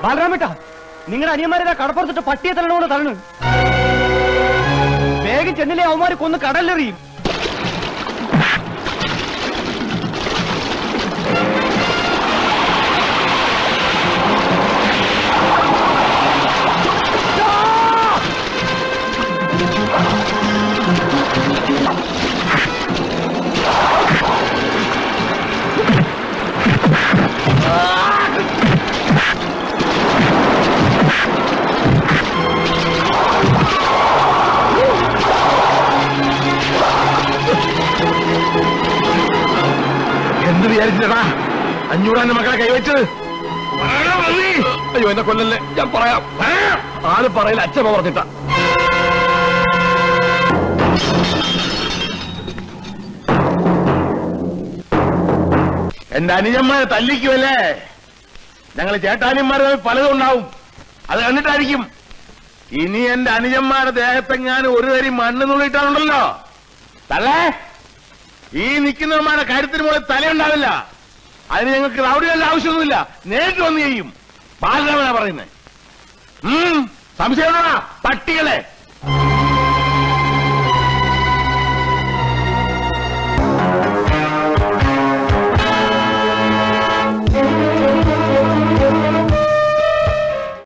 ബാലരാമേട്ടാ നിങ്ങളുടെ അനിയന്മാരെ കടപ്പുറത്തിട്ട് പട്ടിയെ തള്ളണോട് തള്ളു വേഗം ചെന്നില്ലേ അവന്മാര് കൊന്ന് കടലിലെറിയും എന്ത് വിചാരിച്ചടാ അഞ്ഞൂറാന്റെ മക്കളെ കൈവച്ചത് പറയടാ മതി. അയ്യോ എന്നെ കൊല്ലല്ലേ ഞാൻ പറയാം ഏ? ആള് പറയില്ല അച്ഛമ്മ പറഞ്ഞിട്ട എന്റെ അനുജന്മാരെ തല്ലിക്കുമല്ലേ ഞങ്ങൾ ചേട്ടാനിയന്മാർ പലതും ഉണ്ടാവും അത് കണ്ടിട്ടായിരിക്കും ഇനി എന്റെ അനുജന്മാരുടെ ദേഹത്തെങ്ങാനും ഒരു തരി മണ്ണ് നുള്ളിട്ടാണുണ്ടല്ലോ തള്ളേ ഈ നിൽക്കുന്നവന്മാരുടെ കാര്യത്തിന് മുകളിൽ തലയുണ്ടാവില്ല അതിന് ഞങ്ങൾക്ക് റൗഡികളുടെ ആവശ്യമൊന്നുമില്ല നേരിട്ട് വന്ന് ചെയ്യും ബാലരാമനാ പറയുന്നത് സംശയമുണ്ടോടാ പട്ടികളെ